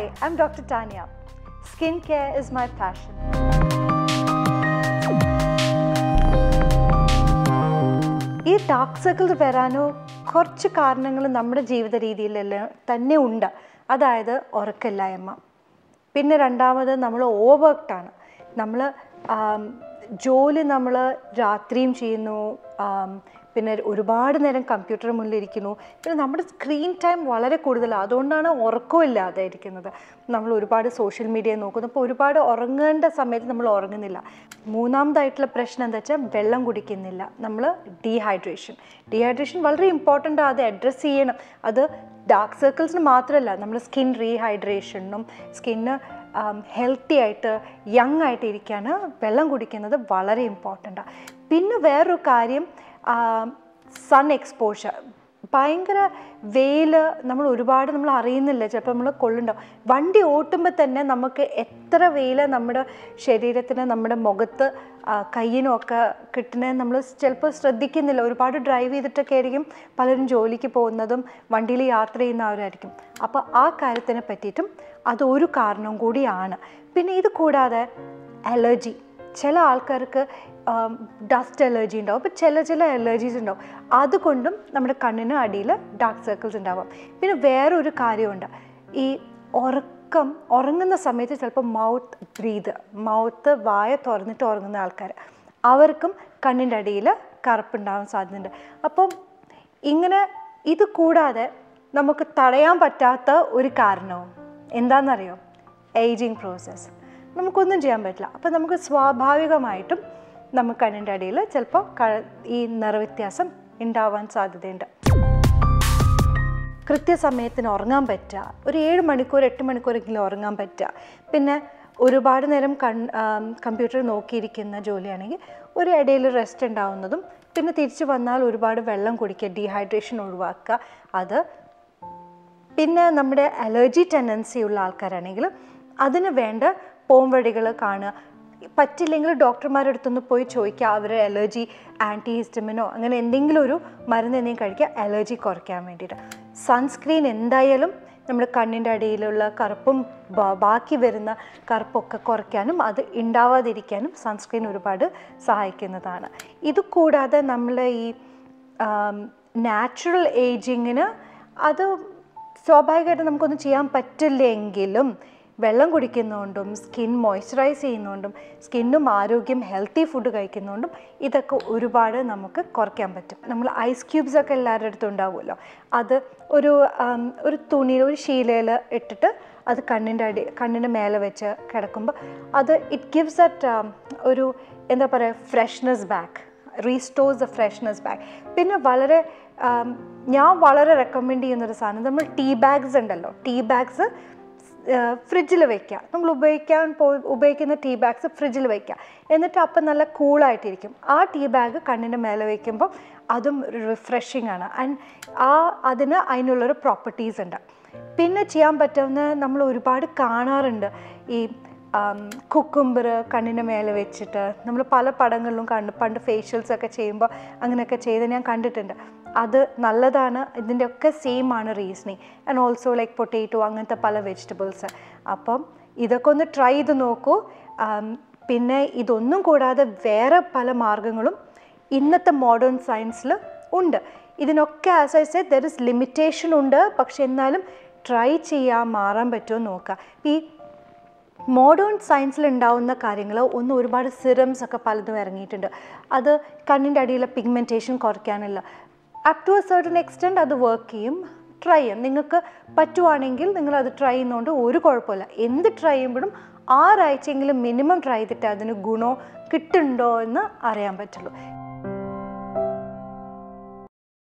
Hi, I'm Dr. Tanya. Skincare is my passion. ഈ dark circles വരാനോ കുറച്ച് കാരണങ്ങൾ നമ്മുടെ ജീവിത രീതിയിലെല്ലാം തന്നെ ഉണ്ട് അതായത് ഉറക്കമില്ലായ്മ പിന്നെ രണ്ടാമത് നമ്മൾ ഓവർവർക്ക്ഡ് ആണ് നമ്മൾ ജോലി നമ്മൾ രാത്രിയും ചെയ്യുന്നു ആം, പിന്നെ ഒരുപാട് നേരം കമ്പ്യൂട്ടർ മുന്നിലിരിക്കുന്നു പിന്നെ നമ്മുടെ സ്ക്രീൻ ടൈം വളരെ കൂടുതലാണ് അതുകൊണ്ടാണ് ഉറക്കമില്ലാതെ ഇരിക്കുന്നത് നമ്മൾ ഒരുപാട് സോഷ്യൽ മീഡിയ നോക്കുന്നു അപ്പോൾ ഒരുപാട് ഉറങ്ങേണ്ട സമയത്ത് നമ്മൾ ഉറങ്ങുന്നില്ല മൂന്നാമതായിട്ടുള്ള പ്രശ്നം എന്താ വെച്ചാൽ വെള്ളം കുടിക്കുന്നില്ല നമ്മൾ ഡീഹൈഡ്രേഷൻ ഡീഹൈഡ്രേഷൻ വളരെ ഇമ്പോർട്ടൻ്റ് അത് അഡ്രസ്സ് ചെയ്യണം അത് ഡാർക്ക് സർക്കിൾസിന് മാത്രമല്ല നമ്മൾ സ്കിൻ റീഹൈഡ്രേഷനും സ്കിന്ന് ഹെൽത്തി ആയിട്ട് യങ് ആയിട്ട് ഇരിക്കാൻ വെള്ളം കുടിക്കുന്നത് വളരെ ഇമ്പോർട്ടൻ്റാണ് പിന്നെ വേറൊരു കാര്യം സൺ എക്സ്പോഷർ ഭയങ്കര വെയിൽ നമ്മൾ ഒരുപാട് നമ്മൾ അറിയുന്നില്ല ചിലപ്പോൾ നമ്മൾ കൊള്ളുണ്ടാവും വണ്ടി ഓട്ടുമ്പോൾ തന്നെ നമുക്ക് എത്ര വെയിൽ നമ്മുടെ ശരീരത്തിന് നമ്മുടെ മുഖത്ത് ആ, കയ്യിനും ഒക്കെ കിട്ടുന്നത് നമ്മൾ ചിലപ്പോൾ ശ്രദ്ധിക്കുന്നില്ല ഒരുപാട് ഡ്രൈവ് ചെയ്തിട്ടൊക്കെ ആയിരിക്കും പലരും ജോലിക്ക് പോകുന്നതും വണ്ടിയിൽ യാത്ര ചെയ്യുന്നവരായിരിക്കും അപ്പോൾ ആ കാര്യത്തിനെ പറ്റിയിട്ടും അതൊരു കാരണം കൂടിയാണ് പിന്നെ ഇത് കൂടാതെ അലർജി ചില ആൾക്കാർക്ക് ഡസ്റ്റ് അലർജി ഉണ്ടാവും അപ്പോൾ ചില ചില അലർജീസ് ഉണ്ടാവും അതുകൊണ്ടും നമ്മുടെ കണ്ണിന് അടിയിൽ ഡാർക്ക് സർക്കിൾസ് ഉണ്ടാവാം പിന്നെ വേറൊരു കാര്യമുണ്ട് ഈ ഉറക്കം ഉറങ്ങുന്ന സമയത്ത് ചിലപ്പോൾ മൗത്ത് ബ്രീത് മൗത്ത് വായ തുറന്നിട്ട് ഉറങ്ങുന്ന ആൾക്കാർ അവർക്കും കണ്ണിൻ്റെ അടിയിൽ കറുപ്പുണ്ടാവാൻ സാധ്യതയുണ്ട് അപ്പം ഇങ്ങനെ ഇത് കൂടാതെ നമുക്ക് തടയാൻ പറ്റാത്ത ഒരു കാരണവും എന്താണെന്നറിയോ ഏജിങ് പ്രോസസ്സ് നമുക്കൊന്നും ചെയ്യാൻ പറ്റില്ല അപ്പം നമുക്ക് സ്വാഭാവികമായിട്ടും നമുക്ക് കണ്ണിൻ്റെ അടിയിൽ ചിലപ്പോൾ ക- ഈ നിറവ്യത്യാസം ഉണ്ടാവാൻ സാധ്യതയുണ്ട് കൃത്യസമയത്തിന് ഉറങ്ങാൻ പറ്റുക ഒരു ഏഴ് മണിക്കൂർ എട്ട് മണിക്കൂറെങ്കിലും ഉറങ്ങാൻ പറ്റുക പിന്നെ ഒരുപാട് നേരം കൺ കമ്പ്യൂട്ടർ നോക്കിയിരിക്കുന്ന ജോലിയാണെങ്കിൽ ഒരു ഇടയിൽ റെസ്റ്റ് ഉണ്ടാവുന്നതും പിന്നെ തിരിച്ചു വന്നാൽ ഒരുപാട് വെള്ളം കുടിക്കുക ഡീഹൈഡ്രേഷൻ ഒഴിവാക്കുക അത് പിന്നെ നമ്മുടെ അലർജി ടെൻഡൻസി ഉള്ള ആൾക്കാരാണെങ്കിൽ അതിന് വേണ്ട പോംവഴികൾ കാണുക പറ്റില്ലെങ്കിൽ ഡോക്ടർമാരുടെ അടുത്തൊന്ന് പോയി ചോദിക്കുക അവരെ അലർജി ആൻറ്റി ഹിസ്റ്റമിനോ അങ്ങനെ എന്തെങ്കിലും ഒരു മരുന്ന് എന്തെങ്കിലും കഴിക്കുക അലർജി കുറയ്ക്കാൻ വേണ്ടിയിട്ട് സൺസ്ക്രീൻ എന്തായാലും നമ്മുടെ കണ്ണിൻ്റെ അടിയിലുള്ള കറുപ്പും ബാ- ബാക്കി വരുന്ന കറുപ്പൊക്കെ കുറയ്ക്കാനും അത് ഉണ്ടാവാതിരിക്കാനും സൺസ്ക്രീൻ ഒരുപാട് സഹായിക്കുന്നതാണ് ഇത് കൂടാതെ നമ്മൾ ഈ നാച്ചുറൽ ഏജിങ്ങിന് അത് സ്വാഭാവികമായിട്ട് നമുക്കൊന്നും ചെയ്യാൻ പറ്റില്ലെങ്കിലും വെള്ളം കുടിക്കുന്നതുകൊണ്ടും സ്കിൻ മോയ്സ്ചറൈസ് ചെയ്യുന്നതുകൊണ്ടും സ്കിന്നും ആരോഗ്യം ഹെൽത്തി ഫുഡ് കഴിക്കുന്നതുകൊണ്ടും ഇതൊക്കെ ഒരുപാട് നമുക്ക് കുറയ്ക്കാൻ പറ്റും നമ്മൾ ഐസ് ക്യൂബ്സ് ഒക്കെ എല്ലാവരുടെ അടുത്തും ഉണ്ടാവുമല്ലോ അത് ഒരു ആം, ഒരു തുണിയിൽ ഒരു ശീലയിൽ ഇട്ടിട്ട് അത് കണ്ണിൻ്റെ അടി കണ്ണിൻ്റെ മേലെ വെച്ച് കിടക്കുമ്പോൾ അത് ഇറ്റ് ഗിവ്സ് അറ്റ് ഒരു എന്താ പറയുക freshness back restores the freshness back പിന്നെ വളരെ ആം, ഞാൻ വളരെ റെക്കമെൻഡ് ചെയ്യുന്നൊരു സാധനം നമ്മൾ ടീ ബാഗ്സ് ഉണ്ടല്ലോ ടീ ബാഗ്സ് ഫ്രിഡ്ജിൽ വെക്കുക നമ്മൾ ഉപയോഗിക്കാൻ പോ ഉപയോഗിക്കുന്ന ടീ ബാഗ്സ് ഫ്രിഡ്ജിൽ വെക്കുക എന്നിട്ട് അപ്പം നല്ല കൂളായിട്ടിരിക്കും ആ ടീ ബാഗ് കണ്ണിൻ്റെ മേലെ വയ്ക്കുമ്പോൾ അതും റിഫ്രഷിംഗ് ആണ് ആൻഡ് ആ അതിന് അതിനുള്ളൊരു പ്രോപ്പർട്ടീസ് ഉണ്ട് പിന്നെ ചെയ്യാൻ പറ്റുന്ന നമ്മൾ ഒരുപാട് കാണാറുണ്ട് ഈ കുക്കുംബർ കണ്ണിൻ്റെ മേലെ വെച്ചിട്ട് നമ്മൾ പല പടങ്ങളിലും കണ്ട് പണ്ട് ഫേഷ്യൽസ് ഒക്കെ ചെയ്യുമ്പോൾ അങ്ങനെയൊക്കെ ചെയ്ത് ഞാൻ കണ്ടിട്ടുണ്ട് അത് നല്ലതാണ് ഇതിൻ്റെ ഒക്കെ സെയിം ആണ് reasoning and also like potato അങ്ങനത്തെ പല വെജിറ്റബിൾസ് അപ്പം ഇതൊക്കെ ഒന്ന് ട്രൈ ചെയ്ത് നോക്കൂ ആം, പിന്നെ ഇതൊന്നും കൂടാതെ വേറെ പല മാർഗങ്ങളും ഇന്നത്തെ മോഡേൺ സയൻസിൽ ഉണ്ട് ഇതിനൊക്കെ as I said there is limitation ഉണ്ട് പക്ഷെ എന്നാലും ട്രൈ ചെയ്യാൻ മാറാൻ പറ്റുമോ നോക്കുക ഈ മോഡേൺ സയൻസിൽ ഉണ്ടാവുന്ന കാര്യങ്ങൾ ഒന്ന് ഒരുപാട് സിറംസ് ഒക്കെ പലതും ഇറങ്ങിയിട്ടുണ്ട് അത് കണ്ണിൻ്റെ അടിയിലെ പിഗ്മെൻറ്റേഷൻ കുറയ്ക്കാനുള്ള up to a certain extent അത് വർക്ക് ചെയ്യും ട്രൈ ചെയ്യാം നിങ്ങൾക്ക് പറ്റുവാണെങ്കിൽ നിങ്ങൾ അത് ട്രൈ ചെയ്യുന്നതുകൊണ്ട് ഒരു കുഴപ്പമില്ല എന്ത് ട്രൈ ചെയ്യുമ്പോഴും ആറാഴ്ചയെങ്കിലും മിനിമം ട്രൈ ചെയ്തിട്ട് അതിന് ഗുണോ കിട്ടുന്നുണ്ടോ എന്ന് അറിയാൻ പറ്റുള്ളൂ